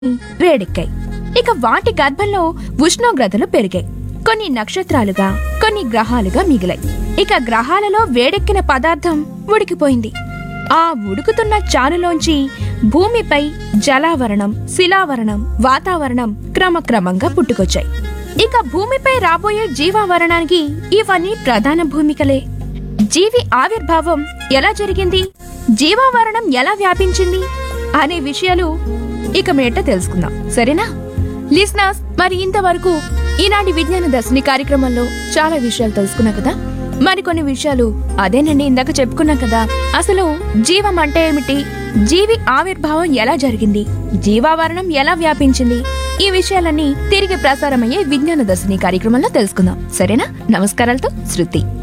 వేడెక్కాయి ఇక వాటి గర్భంలో ఉష్ణోగ్రతలు పెరిగాయి కొన్ని నక్షత్రాలుగా కొన్ని గ్రహాలుగా మిగిలాయి ఇక గ్రహాలలో వేడెక్కిన పదార్థం ఉడికిపోయింది ఆ ఉడుకుతున్న చారులోంచి భూమిపై జలావరణం శిలావరణం వాతావరణం క్రమక్రమంగా పుట్టుకొచ్చాయి ఇక భూమిపై రాబోయే జీవావరణానికి ఇవన్నీ ప్రధాన భూమికలే జీవి ఆవిర్భావం ఎలా జరిగింది జీవావరణం ఎలా వ్యాపించింది అనే విషయాలు ఇక మీట తెలుసుకుందాం సరేనా లిస్నర్స్ మరి ఇంతవరకు ఈనాటి విజ్ఞాన దర్శిని కార్యక్రమంలో చాలా విషయాలు తెలుసుకున్నా కదా మరికొన్ని విషయాలు అదేనండి ఇందాక చెప్పుకున్నాం కదా అసలు జీవం అంటే ఏమిటి జీవి ఆవిర్భావం ఎలా జరిగింది జీవావరణం ఎలా వ్యాపించింది ఈ విషయాలన్నీ తిరిగి ప్రసారమయ్యే విజ్ఞాన దర్శిని కార్యక్రమంలో తెలుసుకుందాం సరేనా నమస్కారాలతో శృతి